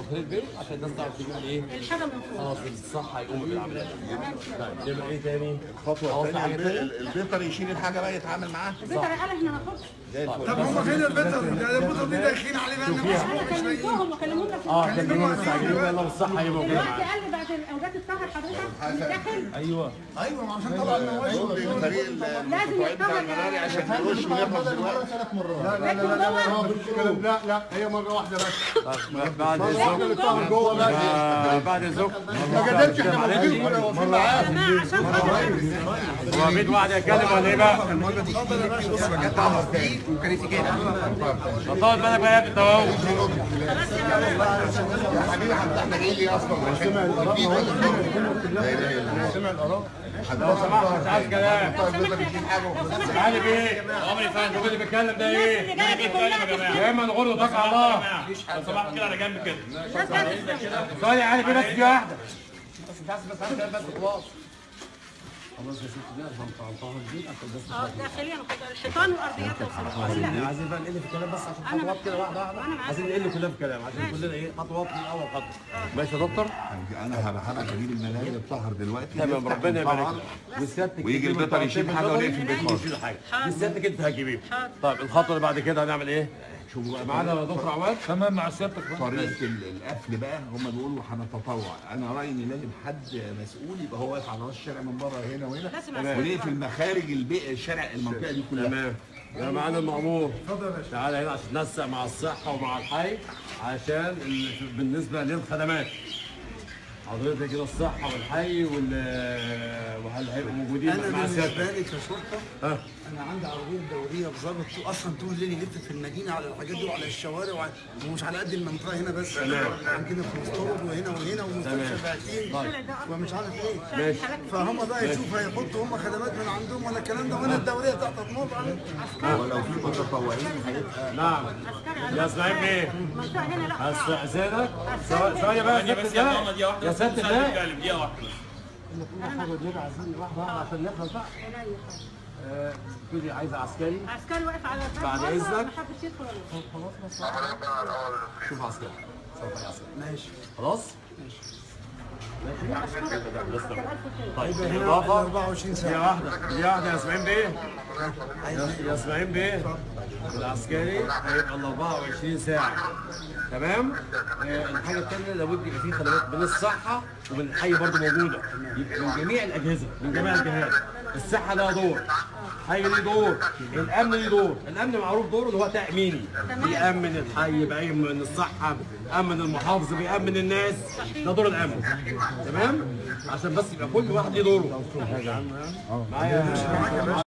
داخل البيت عشان الناس تعرف تجيب ايه الحاجه من فوق خلاص الصح هيقوم بالعمليه دي طيب نعمل ايه تاني؟ الخطوه خلاص الثانيه حاجه تاني؟ البيطر يشيل الحاجه بقى يتعامل معاها البيتر قال احنا ناخدش زي الفل طب هم فين البيتر ده البيتر دي داخلين عليه بقى انا كلمتهم وكلمونا في اه كلمونا مستعجلين يلا الصح هي موجوده دلوقتي معانا قال لي بعد اوجات السهر حضرتك اللي داخل ايوه ايوه ما عشان طبعا المواشي الفريق المتطوعين بتاع المناري عشان نرش ونخلص دلوقتي لا لا لا لا لا لا هي مره واحده بس طيب بعد الزوج جوه بس آه، بعد الزوج ما قدرتش احنا موجودين ولا واقفين معاه جماعه عشان خاطر هو مين واحد يتكلم ولا ايه بقى؟ المره دي جت تعمل فيه وكانت كده طول بالك بقى يا ابني انت اهو يا حبيبي احنا جايين ليه اصلا عشان سمع الاراء لو سمحت مش عايز كلام لو سمحت تعالي بيه عمري فاهم شوف اللي بيتكلم ده الناس ايه؟ اللي جايه دي كلها يا اما نغور وتوكل على الله لو سمحت كده على جنب كده ثانية يعني في بس في واحدة بس مش عايز بس عايز كلام بس خلاص خلاص يا ست دي عشان طعنطها البيت عشان بس اه داخليا الحيطان والارضيات كلها عايزين بقى نقل في الكلام بس عشان أنا خطوات كده واحدة واحدة أنا معاك. عايزين نقل كلها في كلام عشان كلنا ايه خطوات من اول خطوة ماشي يا دكتور؟ انا هبقى اجيب الملاهي الطهر دلوقتي تمام نفتح ربنا يبارك ونطهر. لك وسيادتك ويجي تجيب البيطر يشيل الطرفين حاجة بالبيطر ونقفل البيت يشيل حاجة حاضر. دي سيادتك انت هتجيبيه حاضر. طيب الخطوة اللي بعد كده هنعمل ايه؟ شوفوا بقى معانا يا دكتور عواد تمام مع سيادتك طريقه ال- القفل بقى هم بيقولوا هنتطوع انا رايي ان لازم حد مسؤول يبقى هو واقف على راس الشارع من بره هنا وهنا لازم ونقفل مخارج البيئه الشارع المنطقه دي كلها تمام يا معانا المأمور اتفضل يا باشا تعالى هنا عشان ننسق مع الصحة ومع الحي عشان ال- بالنسبة للخدمات حضرتك كده الصحة والحي وال وهل هيبقوا موجودين انا مع بالنسبه سيادتك لي كشرطه ها انا عندي عربيه دوريه بظبط اصلا طول الليل يلف في المدينه على الحاجات دي وعلى الشوارع وع- ومش على قد المنطقه هنا بس عندنا في مستورد وهنا وهنا ومستشفى باعتين ومش عارف ايه ماشي فهم بقى يشوفوا هيحطوا هم خدمات من عندهم ولا الكلام ده وانا الدوريه بتاعت تمر عليه ولو في متطوعين هيبقى نعم يا اسماعيل بيه المنطقه هنا لا استاذنك ثواني بقى يا بس سيادة يا الله ماما دي واحده يا سيادة الله نتكلم دقيقه واحده بس عايزين واحدة واحدة عشان نخلص بقى آه، تقولي عايزة عسكري عسكري واقف على الباب بعد بره، إذنك. ما حدش يدخل ولا يخرج. شوف عسكري صوت عسكري ماشي خلاص؟ كتر ألف خير. طيب هنا إضافة 24 دي ساعه واحدة دي واحدة يا اسماعيل بيه يا- يا اسماعيل بيه العسكري هيبقى ال 24 ساعة تمام؟ آه، الحاجة الثانية لابد يبقى فيه خدمات من الصحة ومن الحي برضه موجودة يبقى من جميع الأجهزة من جميع الجهات الصحة لها دور الحي ليه دور الأمن ليه دور الأمن معروف دوره اللي هو تأميني بيأمن الحي بيأمن الصحة بيأمن المحافظة بيأمن الناس ده دور الأمن تمام؟ عشان بس يبقى كل واحد ليه دوره معايا